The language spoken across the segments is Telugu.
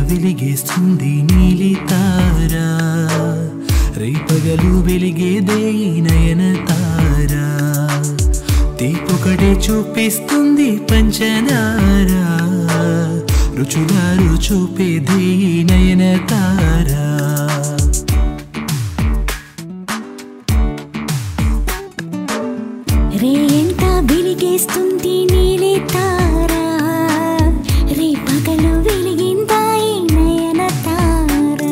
వెలిగేస్తుంది నీలి తారా రేపగలు వెలిగేదే ఈ నయన తారా తీపొకటే చూపిస్తుంది పంచనారా రుచుగారు చూపేదే ఈ నయన తారా రే ఎంత వెలిగేస్తుంది నీలి తారా రే పగలు వెలిగిందాయి నయన తారా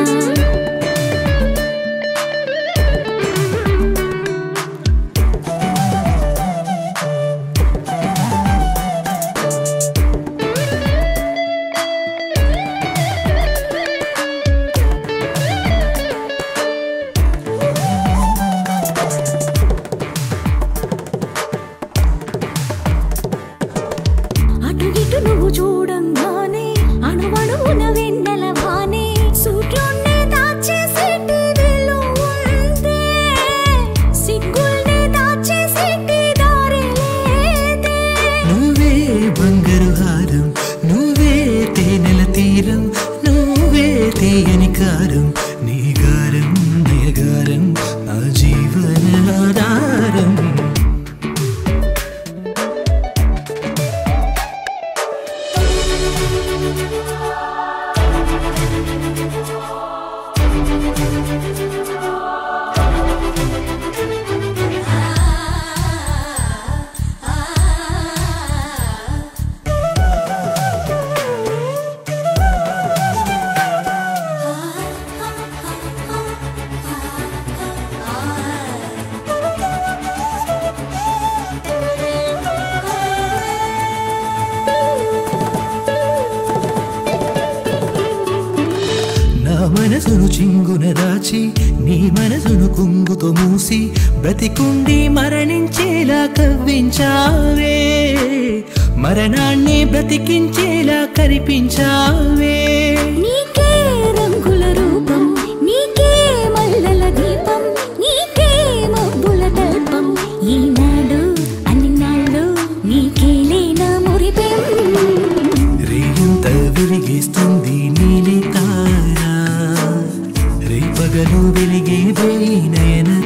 అటు ఇటు నువ్వు చూడంగానే అణువణువున వెన్నెల వానే సూర్యున్నే దాచేసేటి వెలుగుందే సిగ్గుల్నే దాచేసేటి దారి లేదే నువ్వే బంగారు హారం నువ్వే తేనెల తీరం నువ్వే తీయని కారం నీ గారం నయగారం నా జీవన ఆధారం నా మనసును చింగున దాచి నీ మనసును కుంగుతో మూసి బ్రతికుండి మరణించేలా కవ్వించావే మరణాన్ని బ్రతికించేలా కనిపించావే నీకే రంగుల రూపం నీకే మల్లెల దీపం నీకే మబ్బుల తల్పం ఈనాడు అన్నినాళ్ళు నీకే లేనా మురిపెం రేయంత వెలిగేస్తుంది నీలి తారా రేపగలు వెలిగే నయన